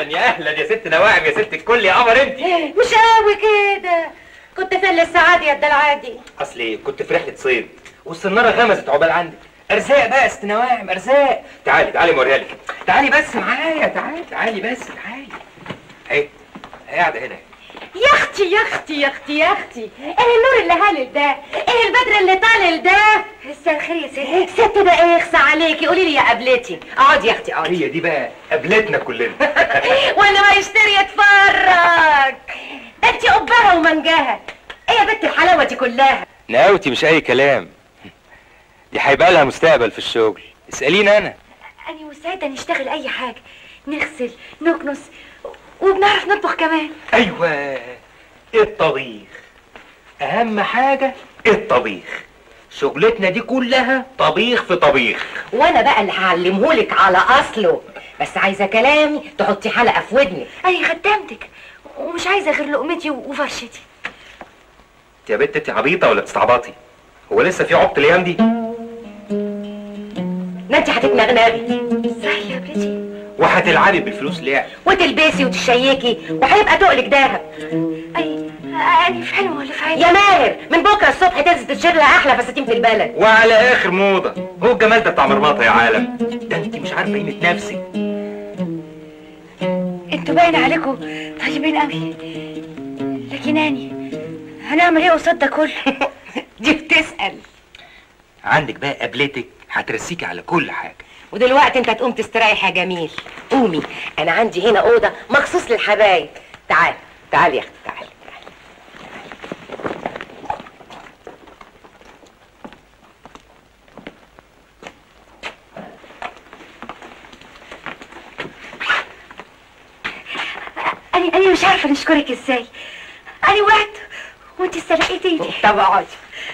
اهلا يا اهلا يا ست نواعم يا ست الكل يا قمر انت مش قوي كده كنت فين للسعادة يا الدلعادي اصلي كنت في رحله صيد والسناره غمزت عقبال عندك ارزاق بقى يا ست نواعم ارزاق تعالي تعالي موريها لك تعالي بس معايا تعالي تعالي بس تعالي اهي هي قاعده هنا يا اختي يا اختي يا اختي يا اختي ايه النور اللي هالل ده ايه البدر اللي طالل ده مساء الخير يا ست ست ده ايه يخصى عليكي قولي لي يا قبلتي اقعدي يا اختي اقعدي هي دي بقى قابلتنا كلنا واللي ما يشتري يتفرج ده انت قبها ومنجاها ايه يا بنت الحلاوه دي كلها ناوتي مش اي كلام دي هيبقى لها مستقبل في الشغل اساليني انا أنا مستعدة نشتغل أي حاجة نغسل نكنس وبنعرف نطبخ كمان ايوه الطبيخ اهم حاجه الطبيخ شغلتنا دي كلها طبيخ في طبيخ وأنا بقى اللي هعلمهولك على أصله بس عايزة كلامي تحطي حلقة في ودنك أنا خدامتك ومش عايزة غير لقمتي وفرشتي انت يا بنت انت عبيطه ولا بتستعبطي هو لسه في عبط الايام دي ما انت هتتنغنغي صحيح يا بنتي وهتلعبي بالفلوس لعب وتلبسي وتشيكي وهيبقى تقلك دهب اي انا في حلم ولا في عين يا ماهر من بكره الصبح تنزل تشتري لها احلى فساتين في البلد وعلى اخر موضه هو الجمال ده بتاع مرمطه يا عالم ده انت مش عارفه قيمه نفسك انتوا باين عليكم طيبين قوي لكن اني هنعمل ايه قصاد ده كله دي بتسال عندك بقى قابلتك هترسيكي على كل حاجه ودلوقتي انت تقوم تستريح يا جميل قومي انا عندي هنا اوضه مخصوص للحبايب تعال تعال يا اختي تعال أنا أنا مش عارفة نشكرك إزاي أنا وقعت وأنت استلقيتيني طب اقعدي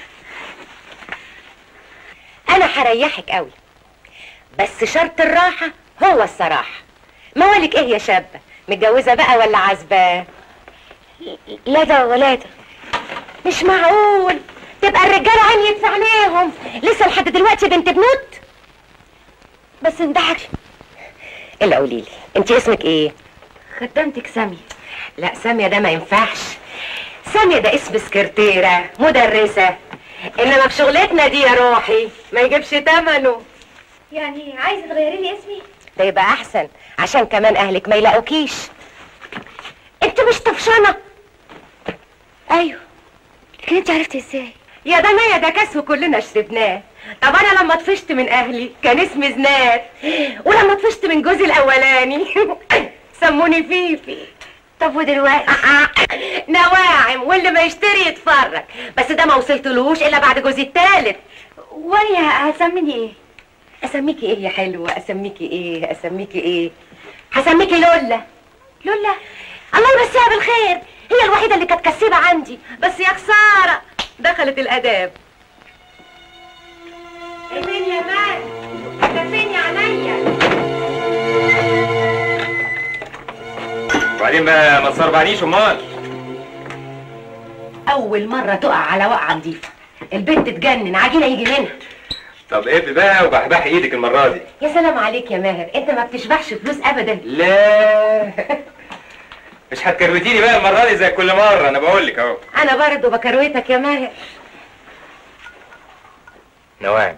أنا هريحك قوي بس شرط الراحة هو الصراحة موالك إيه يا شابة متجوزة بقى ولا عازبة لا ده ولا ده مش معقول تبقى الرجالة عميت في عينيهم لسه لحد دلوقتي بنت بنوت بس انضحك الا قولي لي انت اسمك ايه خدامتك سامية لا سامية ده ما ينفعش سامية ده اسم سكرتيرة مدرسة انما في شغلتنا دي يا روحي ما يجيبش تمنه يعني عايزه تغيري لي اسمي ده يبقى احسن عشان كمان اهلك ما يلاقوكيش انت مش طفشانة ايوه لكن انت عرفتي ازاي يا ده يا ده كاس وكلنا شربناه طب انا لما طفشت من اهلي كان اسمي زناد ولما طفشت من جوزي الاولاني سموني فيفي طب ودلوقتي نواعم واللي ما يشتري يتفرج بس ده ما وصلتلوش الا بعد جوزي التالت وانا هتسميني ايه اسميكي ايه يا حلوه اسميكي ايه اسميكي ايه هسميكي لولا لولا الله يمسيها بالخير هي الوحيده اللي كانت كسيبه عندي بس يا خساره دخلت الاداب فين يا مان انت فين يا عينيا وبعدين بقى ما تصربعنيش امال اول مره تقع على وقعه نظيفه البنت تجنن عجينه يجي منها طب ايه بقى وبحبحي ايدك المره دي يا سلام عليك يا ماهر انت ما بتشبعش فلوس ابدا لا مش هتكروتيني بقى المره دي زي كل مره انا بقول لك اهو انا برضه بكرويتك يا ماهر نواعم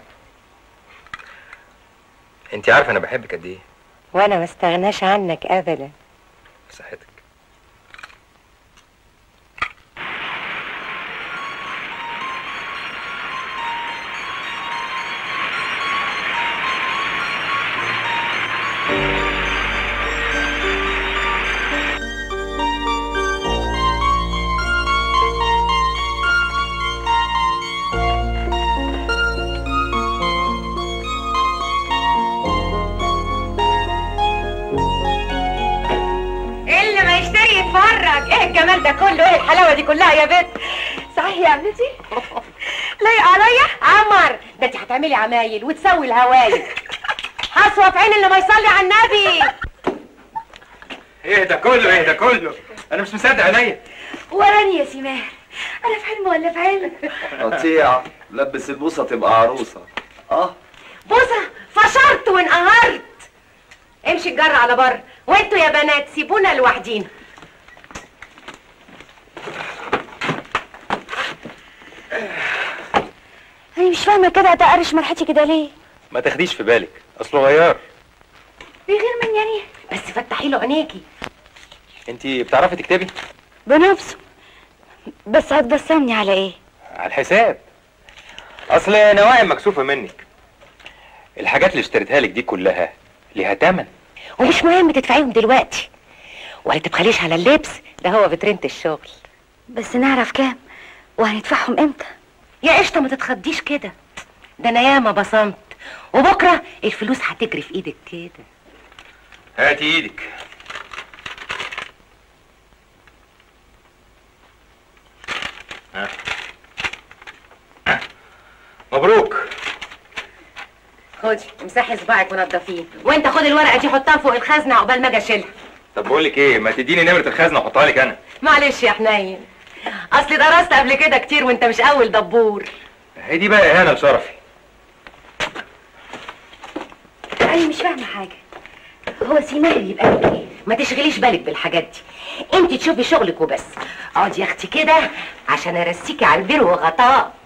انت عارفه انا بحبك قد ايه وانا ما استغناش عنك ابدا صحتك اللي ما يشتري يتفرج ايه الجمال ده كله ايه الحلاوه دي كلها يا بنت صحيح يا عمتي لايق عليا عمر ده انت هتعملي عمايل وتسوي الهوايل حسوه في عين اللي ما يصلي على النبي ايه ده كله ايه ده كله انا مش مصدق عينيا وراني يا سماح انا في حلم ولا في علم قطيع لبس البوصه تبقى عروسه اه بوسه فشرت وانقهرت امشي الجر على بره وانتوا يا بنات سيبونا لوحدينا انا مش فاهمه كده اتقرش مرحتي كده ليه ما تاخديش في بالك اصله غيار بيغير من يعني بس فتحي له عينيكي انت بتعرفي تكتبي بنفسه بس هتبسمني على ايه على الحساب اصل نواعم مكسوفه منك الحاجات اللي اشتريتها لك دي كلها ليها تمن ومش مهم تدفعيهم دلوقتي ولا تبخليش على اللبس ده هو فيترينة الشغل بس نعرف كام وهندفعهم امتى يا قشطه ما تتخضيش كده ده انا ياما بصمت وبكره الفلوس هتجري في ايدك كده هاتي ايدك ها. ها. مبروك خدي امسحي صباعك ونضفيه وانت خد الورقه دي حطها فوق الخزنه عقبال ما اجي اشيلها طب بقول لك ايه ما تديني نمره الخزنه واحطها لك انا معلش يا حنين اصلي درست قبل كده كتير وانت مش اول دبور هي دي بقى اهانه لشرفي انا مش فاهمه حاجه هو سيماهر يبقى لك ايه ما تشغليش بالك بالحاجات دي انت تشوفي شغلك وبس اقعدي يا اختي كده عشان ارسيكي على البير وغطاء